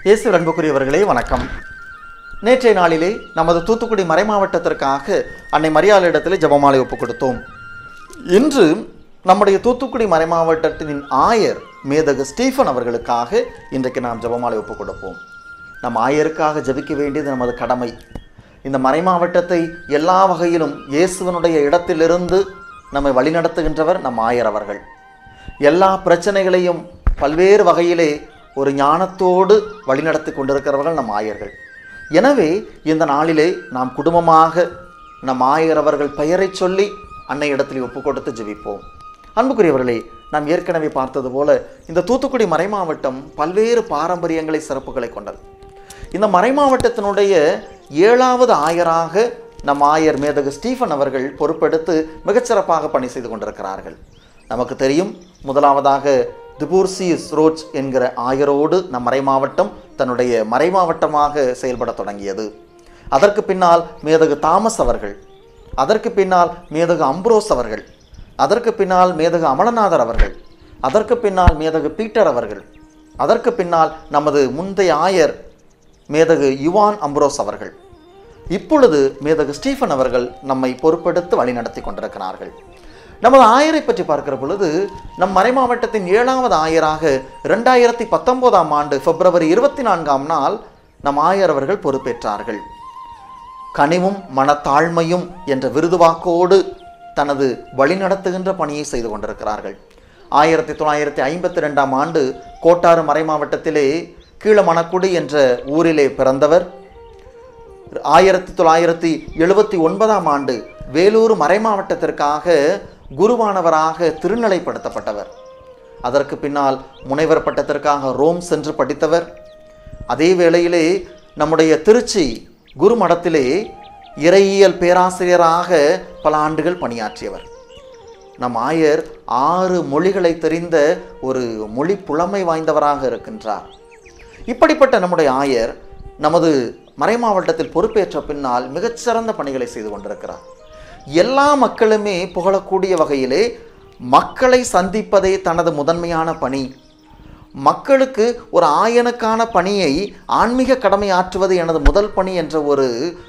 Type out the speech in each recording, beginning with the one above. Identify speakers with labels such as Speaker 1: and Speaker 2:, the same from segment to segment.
Speaker 1: இயேசு அன்புக்குரியவர்களே வணக்கம் நேற்றைய நாளிலே நமது தூத்துக்குடி மறைமாவட்டத்திற்காக அன்னை மரியாளிடத்தில் ஜெபமாலை ஒப்புக் கொடுத்தோம் இன்று நம்முடைய தூத்துக்குடி மறைமாவட்டத்தின் ஆயர் மேதகு ஸ்டீஃபன் அவர்களுக்காக இன்றைக்கு நாம் ஜெபமாலை ஒப்புக் கொடுப்போம் நம் ஆயருக்காக ஜெபிக்க வேண்டியது நமது கடமை இந்த மறைமாவட்டத்தை எல்லா வகையிலும் இயேசுவனுடைய இடத்திலிருந்து நம்மை வழிநடத்துகின்றவர் நம் ஆயர் அவர்கள் எல்லா பிரச்சனைகளையும் பல்வேறு வகையிலே ஒரு ஞானத்தோடு வழிநடத்தி கொண்டிருக்கிறவர்கள் நம் ஆயர்கள் எனவே இந்த நாளிலே நாம் குடும்பமாக நம் ஆயர் அவர்கள் பெயரை சொல்லி அன்னை இடத்தில் ஒப்பு கொடுத்து ஜெபிப்போம் அன்புக்குரியவர்களே நாம் ஏற்கனவே பார்த்தது போல இந்த தூத்துக்குடி மறைமாவட்டம் பல்வேறு பாரம்பரியங்களை சிறப்புகளை கொண்டது இந்த மறைமாவட்டத்தினுடைய ஏழாவது ஆயராக நம் ஆயர் மேதகு ஸ்டீஃபன் அவர்கள் பொறுப்பெடுத்து மிகச்சிறப்பாக பணி செய்து கொண்டிருக்கிறார்கள் நமக்கு தெரியும் முதலாவதாக திபூர்சியஸ் ரோச் என்கிற ஆயரோடு நம் மறைமாவட்டம் தன்னுடைய மறைமாவட்டமாக செயல்பட தொடங்கியது அதற்கு பின்னால் மேதகு தாமஸ் அவர்கள் அதற்கு பின்னால் மேதகு அம்ப்ரோஸ் அவர்கள் அதற்கு பின்னால் மேதகு அமலநாதர் அவர்கள் அதற்கு பின்னால் மேதகு பீட்டர் அவர்கள் அதற்கு பின்னால் நமது முந்தைய ஆயர் மேதகு யுவான் அம்ப்ரோஸ் அவர்கள் இப்பொழுது மேதகு ஸ்டீஃபன் அவர்கள் நம்மை பொறுப்பெடுத்து வழிநடத்தி கொண்டிருக்கிறார்கள் நமது ஆயரை பற்றி பார்க்கிற பொழுது நம் மறைமாவட்டத்தின் ஏழாவது ஆயராக ரெண்டாயிரத்தி பத்தொன்பதாம் ஆண்டு பிப்ரவரி இருபத்தி நான்காம் நாள் நம் ஆயர் அவர்கள் பொறுப்பேற்றார்கள் கனிவும் மனத்தாழ்மையும் என்ற விருதுவாக்கோடு தனது வழிநடத்துகின்ற பணியை செய்து கொண்டிருக்கிறார்கள் ஆயிரத்தி தொள்ளாயிரத்தி ஐம்பத்தி ரெண்டாம் ஆண்டு கோட்டாறு மறைமாவட்டத்திலே கீழமணக்குடி என்ற ஊரிலே பிறந்தவர் ஆயிரத்தி தொள்ளாயிரத்தி எழுபத்தி ஒன்பதாம் ஆண்டு வேலூர் மறைமாவட்டத்திற்காக குருவானவராக திருநிலைப்படுத்தப்பட்டவர் அதற்கு பின்னால் முனைவர் பட்டத்திற்காக ரோம் சென்று படித்தவர் அதே வேளையிலே நம்முடைய திருச்சி குருமடத்திலே இறையியல் பேராசிரியராக பல ஆண்டுகள் பணியாற்றியவர் நம் ஆயர் ஆறு மொழிகளை தெரிந்த ஒரு மொழி புலமை வாய்ந்தவராக இருக்கின்றார் இப்படிப்பட்ட நம்முடைய ஆயர் நமது மறைமாவட்டத்தில் பொறுப்பேற்ற பின்னால் மிகச்சிறந்த பணிகளை செய்து கொண்டிருக்கிறார் எல்லா மக்களுமே புகழக்கூடிய வகையிலே மக்களை சந்திப்பதே தனது முதன்மையான பணி மக்களுக்கு ஒரு ஆயனுக்கான பணியை ஆன்மீக கடமை ஆற்றுவது எனது முதல் பணி என்ற ஒரு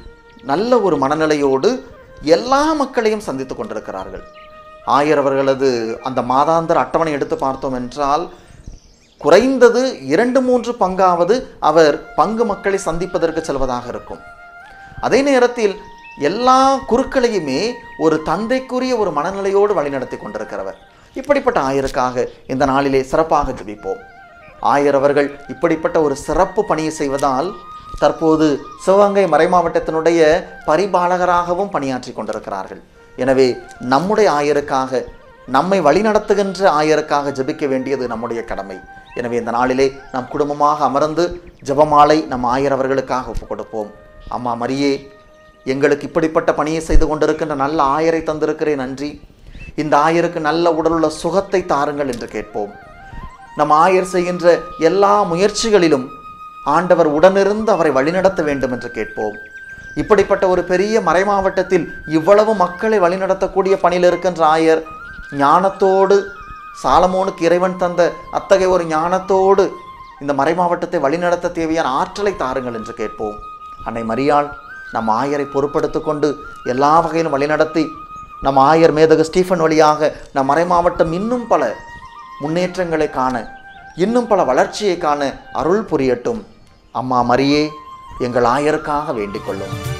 Speaker 1: நல்ல ஒரு மனநிலையோடு எல்லா மக்களையும் சந்தித்து கொண்டிருக்கிறார்கள் ஆயர் அவர்களது அந்த மாதாந்திர அட்டவணை எடுத்து பார்த்தோம் என்றால் குறைந்தது இரண்டு மூன்று பங்காவது அவர் பங்கு மக்களை சந்திப்பதற்கு செல்வதாக இருக்கும் அதே நேரத்தில் எல்லா குருக்களையுமே ஒரு தந்தைக்குரிய ஒரு மனநிலையோடு வழிநடத்தி கொண்டிருக்கிறவர் இப்படிப்பட்ட ஆயருக்காக இந்த நாளிலே சிறப்பாக ஜெபிப்போம் ஆயர் அவர்கள் இப்படிப்பட்ட ஒரு சிறப்பு பணியை செய்வதால் தற்போது சிவகங்கை மறைமாவட்டத்தினுடைய பரிபாலகராகவும் பணியாற்றி கொண்டிருக்கிறார்கள் எனவே நம்முடைய ஆயருக்காக நம்மை வழிநடத்துகின்ற ஆயருக்காக ஜெபிக்க வேண்டியது நம்முடைய கடமை எனவே இந்த நாளிலே நாம் குடும்பமாக அமர்ந்து ஜெபமாலை நம் ஆயர் அவர்களுக்காக ஒப்புக் கொடுப்போம் அம்மா மரியே எங்களுக்கு இப்படிப்பட்ட பணியை செய்து கொண்டிருக்கின்ற நல்ல ஆயரை தந்திருக்கிறேன் நன்றி இந்த ஆயருக்கு நல்ல உடலுள்ள சுகத்தை தாருங்கள் என்று கேட்போம் நம் ஆயர் செய்கின்ற எல்லா முயற்சிகளிலும் ஆண்டவர் உடனிருந்து அவரை வழிநடத்த வேண்டும் என்று கேட்போம் இப்படிப்பட்ட ஒரு பெரிய மறைமாவட்டத்தில் இவ்வளவு மக்களை வழிநடத்தக்கூடிய பணியில் இருக்கின்ற ஆயர் ஞானத்தோடு சாலமோனுக்கு இறைவன் தந்த அத்தகைய ஒரு ஞானத்தோடு இந்த மறைமாவட்டத்தை வழிநடத்த தேவையான ஆற்றலை தாருங்கள் என்று கேட்போம் அன்னை மரியாள் நம் ஆயரை பொறுப்படுத்திக் கொண்டு எல்லா வகையிலும் வழிநடத்தி நம் ஆயர் மேதகு ஸ்டீஃபன் வழியாக நம் மறைமாவட்டம் இன்னும் பல முன்னேற்றங்களை காண இன்னும் பல வளர்ச்சியை காண அருள் புரியட்டும் அம்மா மரியே எங்கள் ஆயருக்காக வேண்டிக் கொள்ளும்